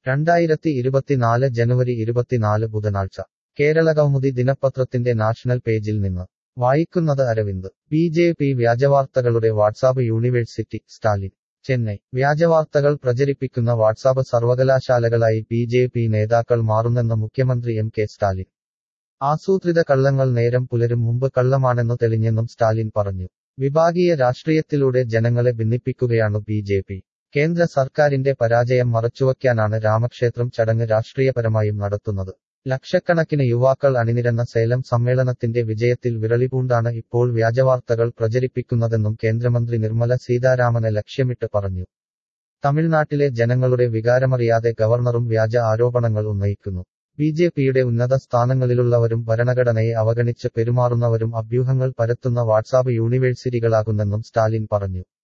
രണ്ടായിരത്തി ഇരുപത്തിനാല് ജനുവരി ഇരുപത്തിനാല് ബുധനാഴ്ച കേരള കൗമുദി ദിനപത്രത്തിന്റെ നാഷണൽ പേജിൽ നിന്ന് വായിക്കുന്നത് അരവിന്ദ് ബി ജെ പി വ്യാജവാർത്തകളുടെ വാട്സാപ്പ് യൂണിവേഴ്സിറ്റി സ്റ്റാലിൻ ചെന്നൈ വ്യാജവാർത്തകൾ പ്രചരിപ്പിക്കുന്ന വാട്സാപ്പ് സർവകലാശാലകളായി ബി ജെ പി നേതാക്കൾ മാറുന്നെന്ന് മുഖ്യമന്ത്രി എം കെ സ്റ്റാലിൻ ആസൂത്രിത കള്ളങ്ങൾ നേരം പുലരും മുമ്പ് കള്ളമാണെന്നു തെളിഞ്ഞെന്നും സ്റ്റാലിൻ പറഞ്ഞു വിഭാഗീയ രാഷ്ട്രീയത്തിലൂടെ ജനങ്ങളെ ഭിന്നിപ്പിക്കുകയാണ് ബി ജെ പി കേന്ദ്ര സർക്കാരിന്റെ പരാജയം മറച്ചുവയ്ക്കാനാണ് രാമക്ഷേത്രം ചടങ്ങ് രാഷ്ട്രീയപരമായും നടത്തുന്നത് ലക്ഷക്കണക്കിന് യുവാക്കൾ അണിനിരന്ന സേലം സമ്മേളനത്തിന്റെ വിജയത്തിൽ വിരളിപൂണ്ടാണ് ഇപ്പോൾ വ്യാജവാർത്തകൾ പ്രചരിപ്പിക്കുന്നതെന്നും കേന്ദ്രമന്ത്രി നിർമ്മല സീതാരാമനെ ലക്ഷ്യമിട്ട് പറഞ്ഞു തമിഴ്നാട്ടിലെ ജനങ്ങളുടെ വികാരമറിയാതെ ഗവർണറും വ്യാജ ആരോപണങ്ങൾ ഉന്നയിക്കുന്നു ബി ജെ പിയുടെ ഉന്നത സ്ഥാനങ്ങളിലുള്ളവരും ഭരണഘടനയെ അവഗണിച്ച് പെരുമാറുന്നവരും അഭ്യൂഹങ്ങൾ പരത്തുന്ന വാട്സാപ്പ് യൂണിവേഴ്സിറ്റികളാകുന്നെന്നും സ്റ്റാലിൻ പറഞ്ഞു